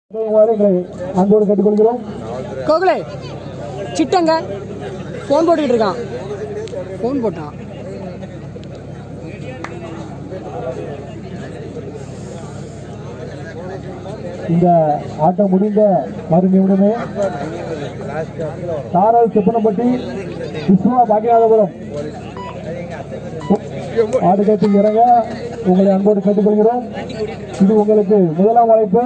உதவுமாறு எங்களை அன்போடு கேட்டுக்கொள்கிறோம் கோகுலே சிட்டங்க ஃபோன் போட்டுக்கிட்டு இருக்கான் ஃபோன் போட்டான் இந்த ஆட்டம் முடிந்த மறு நிமிடமே தாராள் செப்பனப்பட்டி விஸ்வா பாக்கியநாதபுரம் ஆடுகளத்தில் இறங்க உங்களை அன்போடு கேட்டுக்கொள்கிறோம் இது உங்களுக்கு முதலாம் அழைப்பு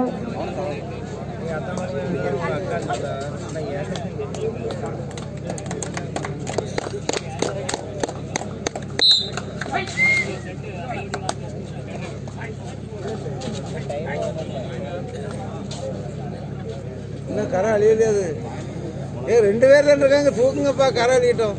இன்னும் கரை அழியலையே அது ஏ ரெண்டு பேர் தான் இருக்காங்க தூக்குங்கப்பா கரை அழியட்டும்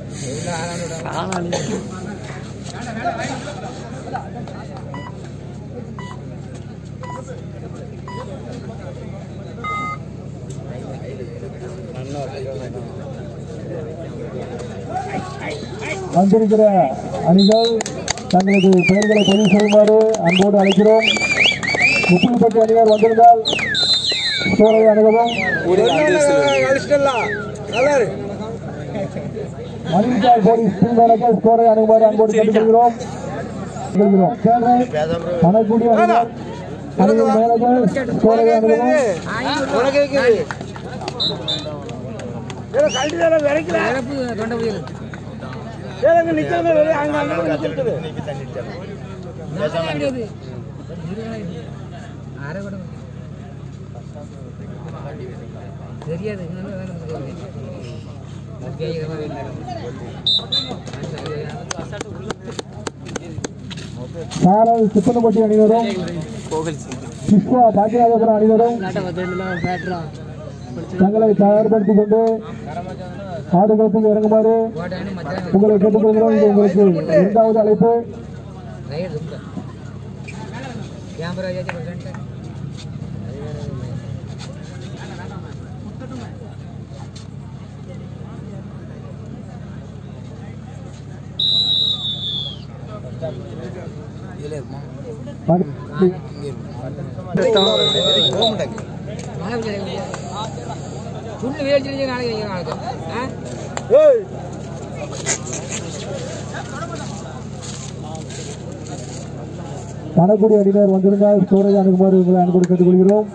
வந்திருக்கிற அணிகள் தங்களது பெயர்களை பதிவு செய்யுமாறு அன்போடு அழைக்கிறோம் முப்புதுப்பட்டி அணியார் வந்திருந்தால் சோழரை அணுகவும் அழிச்சிட்டலாம் நல்லா இரு. மணிக்கால் போலீஸ் பின்வழக்க ஸ்கோரை அணுகுமாறு அன்போடு கேட்டுக்கொள்கிறோம் கேட்கிறோம். சேனை பணக்கூடிய அணியார் அணியின் மேலர்கள் ஸ்கோரை அணுகவும் உனக்கு கேக்குது ஏதோ கழட்டி தானே விரைக்கல ஏதோ அங்க நிக்கிறாங்க வெளியே அங்க அங்க போய் நிக்கிறது தெரியாது சாரல் சிப்பனப்பட்டி அணியினரும் விஸ்வா பாக்கியநாதபுரம் அணியினரும் தங்களை தயார்படுத்திக் கொண்டு ஆடுகளத்தில் இறங்குமாறு உங்களை கேட்டுக்கொள்கிறோம் இது உங்களுக்கு இரண்டாவது அழைப்பு கேமரா புல்லு வேடிச்சு நாளைக்கு நாளைக்கு ஆ ஏய் பணக்குடி அணியினர் வந்திருந்தால் ஸ்டோரேஜ் அணுகுமாறு உங்களை அன்போடு கேட்டுக்கொள்கிறோம்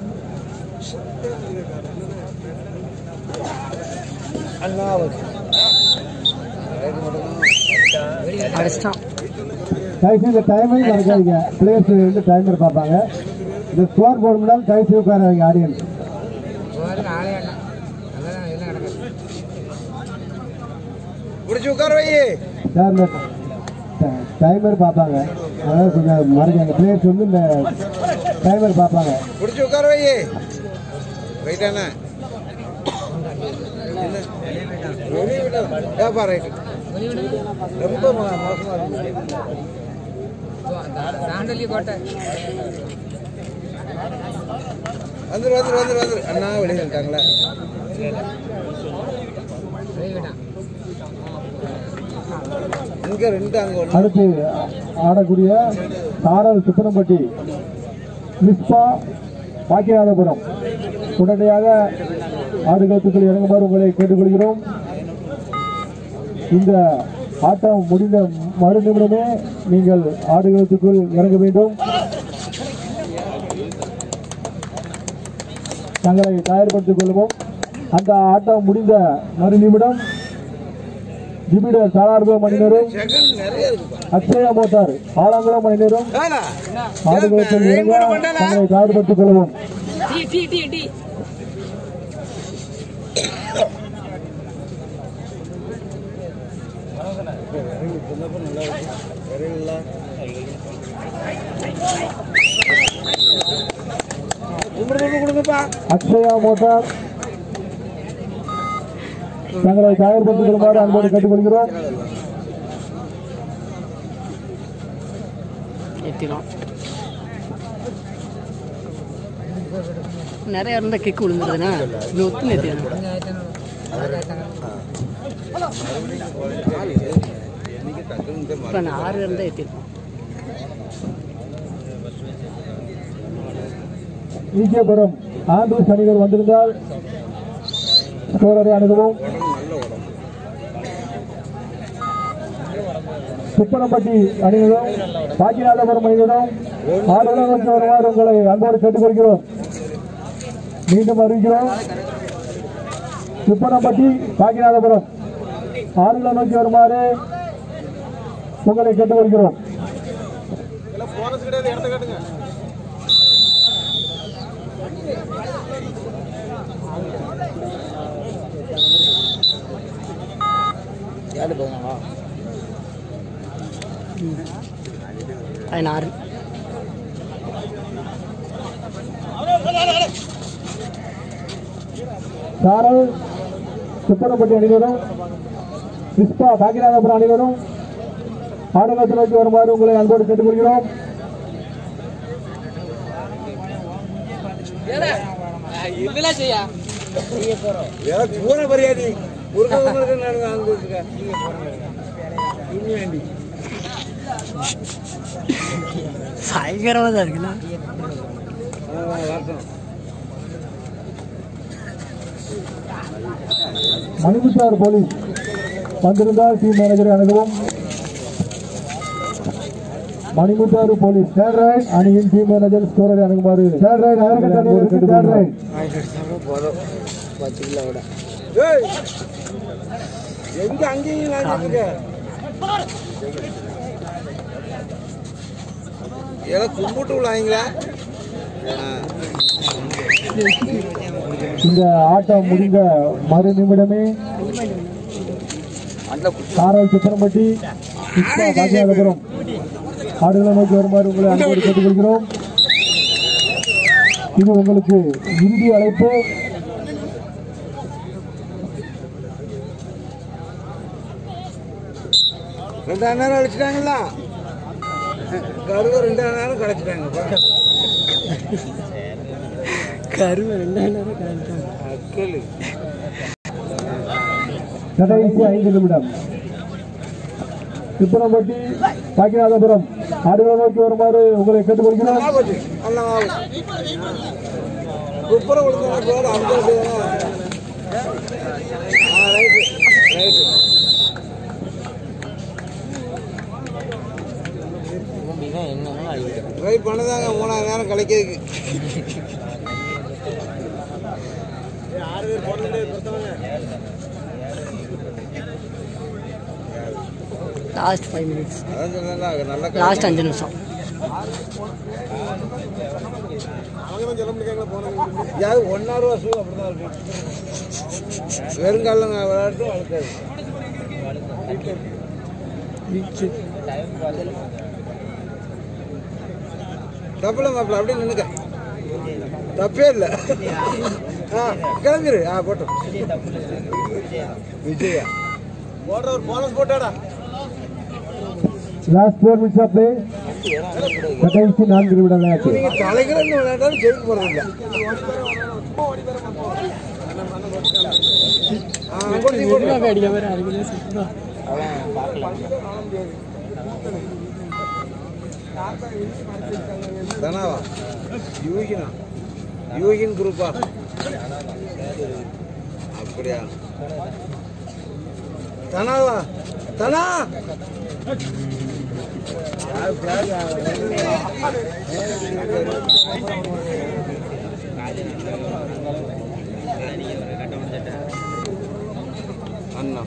அடிச்சிட்டான் தயவுசெய்து இந்த டைமிங் நடக்காதீங்க பிளேயர்ஸ் வந்து டைமர் பார்ப்பாங்க இந்த ஸ்கோர் போர்டு முன்னால் தயவுசெய்து உட்காராதீங்க ஆடியன்ஸ் போகிறதுக்கு ஆளே வேண்டாம் அதான் எல்லாம் கிடக்குது பிடிச்சி உட்கார வை சார் இந்த டைமர் பார்ப்பாங்க அதாவது கொஞ்சம் மறைஞ்சாங்க பிளேயர்ஸ் வந்து இந்த டைமர் பார்ப்பாங்க பிடிச்சி உட்கார வை ரைட்டாண்ணா வெளியே விட்டா ஏப்பா ரைட்டு ரொம்ப மோ- மோசமா இருக்கு தாண்டலி கோட்டை வந்துரு வந்துரு வந்துரு வந்துரு அண்ணா வெளியே வந்துட்டாங்களா போய்விட்டான் இங்க ரெண்டு அங்க ஒண்ணு அடுத்து ஆடக்கூடிய சாரல் சுப்பனம்பட்டி மிஸ்பா பாக்கியநாதபுரம் உடனடியாக ஆடுகளத்துக்குள் இறங்குமாறு உங்களை கேட்டுக்கொள்கிறோம் இந்த ஆட்டம் முடிந்த மறு நிமிடமே நீங்கள் ஆடுகளத்துக்குள் இறங்க வேண்டும் தங்களை தயார்படுத்திக் கொள்ளவும் அந்த ஆட்டம் முடிந்த மறு நிமிடம் ஜிபிடர் சாரார்ப மணினரும் செகண்ட் நிறைய இருக்குப்பா அக்ஷயா மோட்டார் ஆலங்குளம் மணினரும் ஆனா ஆடுகளத்தில் ஏன் இறங்க கூட பண்ணல? தங்களை தயார்படுத்திக் கொள்ளவும் டீ டீ டீ டீ கும்பிடு கொடுங்கப்பா அக்ஷயா மோட்டார் தங்களை தயார்படுத்திக் கொள்ளுமாறு அன்போடு கேட்டுக்கொள்கிறோம் எத்திரும் நிறைய இருந்தா கிக்கு விழுந்துருதுண்ணா இது ஒத்து நேத்தியானு இப்போ நான் ஆறு இருந்தால் ஏற்றிருப்போம் ஈஜியபுரம் ஆண்ட்ரூஸ் அணிகள் வந்திருந்தால் ஸ்கோரரை அணுகவும் சுப்பனப்பட்டி அணிகளும் பாக்கிநாதபுரம் அணிகளும் ஆடுகளம் நோக்கி வருமாறு உங்களை அன்போடு கேட்டுக்கொள்கிறோம் மீண்டும் அறிவிக்கிறோம் சுப்பனப்பட்டி பாக்கிநாதபுரம் ஆடுகளம் நோக்கி வருமாறு உங்களை கேட்டுக்கொள்கிறோம் போனஸ் கிடையாது இடத்த காட்டுங்க ஏழு பதினாலா பதினாறு சாரல் சுப்பனப்பட்டி அணிகளும் கிருஷ்ணா பாக்கியநாதபுரம் அணிகளும் ஆடுகளத்தை நோக்கி வருமாறு உங்களை அன்போடு கேட்டுக்கொள்கிறோம் ஏதாவது பூனை பரியாடி முருகன் நான் அங்க இருக்கேன் இனி வேண்டி பயங்கரமாக தான் இருக்குல்ல வரட்டும் மணிமுத்தார் போலீஸ் வந்திருந்தால் டீம் மேனேஜரை அணுகவும் மணிமுத்தாறு போலீஸ் தேர்ட் ரைட் அணியின் டீம் மேனேஜர் ஸ்கோரரை அணுகுமாறு தேர்ட் ரைட் தேர்ட் ரைட் போதும் பத்து கிலோ விட ஏய் எங்க அங்கேயும் நான் இருக்க ஏதோ கும்பிட்டு விழாங்களா இந்த ஆட்டம் முடிந்த மறு நிமிடமே சாரல் சுப்பனம்பட்டி கிருஷ்ணா காசிநாதபுரம் ஆடுகளை நோக்கி வருமாறு உங்களை அன்போடு கேட்டுக்கொள்கிறோம் இது உங்களுக்கு இறுதி அழைப்பு ரெண்டாயிரம் நேரம் அழைச்சிட்டாங்களா கருவை ரெண்டாயிரம் நேரம் கழிச்சிட்டாங்க கருவை ரெண்டாயிரம் கரெக்டாக அக்கல் கடைசி ஐந்து நிமிடம் சுப்பனம்பட்டி காக்கிநாதபுரம் ஆடுகளை நோக்கி வருமாறு உங்களை கேட்டுக்கொள்கிறோம் ஆபத்து நல்லா ஆபத்து குப்புறம் விழுந்தா பேர் அந்த ஆ ரைட்டு ரைட்டு ட்ரை பண்ணதாங்க மூணாயிரம் நேரம் கலைக்கிறதுக்கு லாஸ்ட் ஃபைவ் மினிட்ஸ் அதான் சொன்னேன்ல, நல்ல லாஸ்ட் அஞ்சு நிமிஷம் யாரு ஒன்னா ரூபா ஷூ அப்படிதான் இருக்கும் வெறுங்காலம் விளையாட்டும் வளர்க்காது தப்பில்ல மாப்பிள்ள அப்படியே நின்னுக்க தப்பே இல்லை ஆ கிளம்பிரு ஆ போட்டோம் விஜயா போடுற ஒரு போனஸ் போட்டாடா last four minutes of play கடைசி நான்கு நிமிட விளையாட்டு நீங்க தலைக்கிறன்னு விளையாட்டாலும் ஜெயிக்க போறது இல்ல ஆ, போடு, போடு. அடிக்க மாதிரி அடிக்கல சுத்தம் தனாவா யூகினா யூகின் குரூப்பா அப்படியா தனாவா தனா அண்ணா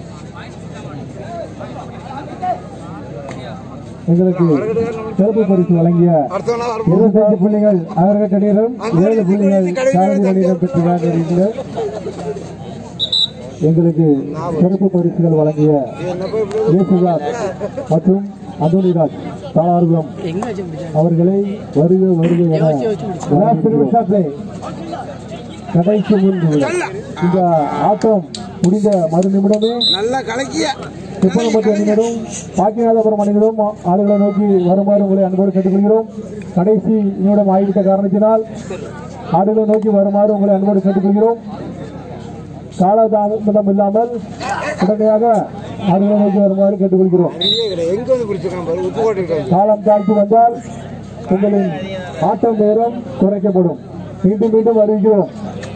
எங்களுக்கு சிறப்பு பரிசு வழங்கிய அடுத்தவனா வரப்போ இருபத்தஞ்சு புள்ளிகள் அவர்களிடம் ஏழு புள்ளிகள் சாரதிகளிடம் பெற்றுள்ளார்கள் எங்களுக்கு சிறப்பு பரிசுகள் வழங்கிய இது என்ன போய் இப்படி இயேசுதாஸ் மற்றும் அந்தோனிராஜ் தாளார்குளம் எங்கே வச்சு பிடிச்சா அவர்களை வருக வருக என யோசிச்சு யோசிச்சு பிடிச்சு. last நிமிஷத்திலே கடைசி முன்பு இந்த ஆட்டம் முடிந்த மறு நிமிடமே நல்லா கலக்கிய திருப்பனம்பட்டி அணியினரும் பாக்கியநாதபுரம் அணியினரும் ஆளுகளை நோக்கி வருமாறு உங்களை அன்போடு கேட்டுக்கொள்கிறோம் கடைசி நிமிடம் ஆகிவிட்ட காரணத்தினால் ஆடுகளை நோக்கி வருமாறு உங்களை அன்போடு கேட்டுக்கொள்கிறோம் காலதாமதம் இல்லாமல் உடனடியாக ஆடுகளை நோக்கி வருமாறு கேட்டுக்கொள்கிறோம் நிறைய கிடையாது எங்க வந்து பிடிச்சிருக்கான் பாரு உப்புக்கோட்டை காலம் தாழ்த்தி வந்தால் உங்களின் ஆட்டம் நேரம் குறைக்கப்படும் மீண்டும் மீண்டும் அறிவிக்கிறோம்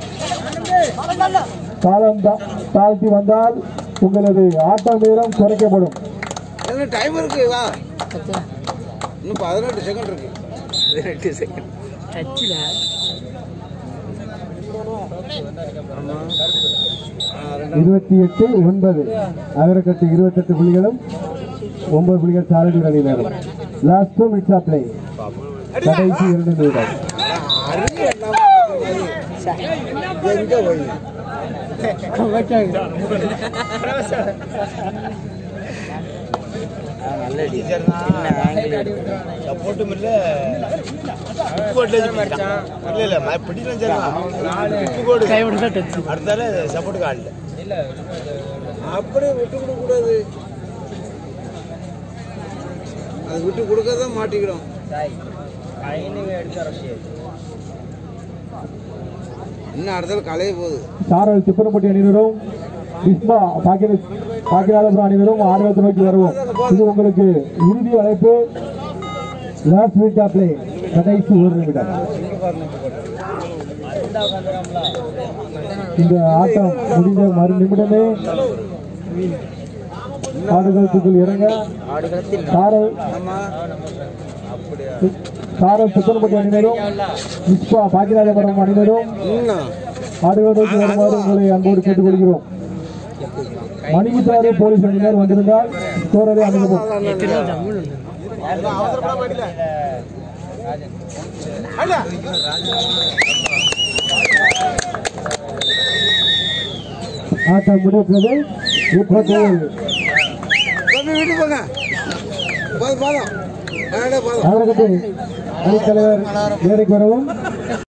காலம் தா- தாழ்த்தி வந்தால் உங்களது ஆட்ட நேரம் குறைக்கப்படும் என்ன டைம் இருக்கு வா இன்னும் பதினெட்டு செகண்ட் இருக்கு பதினெட்டு செகண்ட் டச்சில் இருபத்தி எட்டு ஒன்பது அகரக்கட்டு இருபத்தெட்டு புள்ளிகளும் ஒன்பது புள்ளிகள் சாரதி அணி நேரம் last two minutes of play கடைசி இரண்டு நிமிடம் அறிவு என்னமா எங்க போய் சப்போர்ட்டும் இல்ல கோட்ல இல்ல இல்ல ம- பிடிக்கலாம் சரி உப்பு கோடு கைவிட்டு டச்சு அடுத்தால சப்போர்ட் காடல அப்படியே விட்டு கொடுக்க கூடாது அது விட்டு கொடுக்க தான் மாட்டிக்கிறோம் இன்னும் அடுத்தால கலைய போகுது சாரல் திப்பனப்பட்டி அணியினரும் விஸ்மா பாக்கிய பாக்கியநாதபுரம் அணியினரும் ஆடுகளத்தை நோக்கி வருவோம் இது உங்களுக்கு இறுதி அழைப்பு லாஸ்ட் மினிட் ஆஃப் பிளே கடைசி ஒரு நிமிடம் இந்த ஆட்டம் முடிந்த மறு நிமிடமே ஆடுகளத்துக்குள் இறங்க சாரல் ஆமா சாரல் திப்பனப்பட்டி அணியினரும் விஸ்வா பாக்கியநாதபுரம் அணியினரும் இன்னும் ஆடுகளத்துக்கு வருமாறு உங்களை அன்போடு கேட்டுக்கொள்கிறோம் மணிமுத்தாறு போலீஸ் அணியினர் வந்திருந்தால் ஸ்கோரரை அணுகவும் ஆட்டம் முடிவுற்றது இப்போது தம்பி வீட்டுக்கு போங்க போதும் போதும் போதும் அவர்களுக்கு அணித்தலைவர் மேடைக்கு வரவும்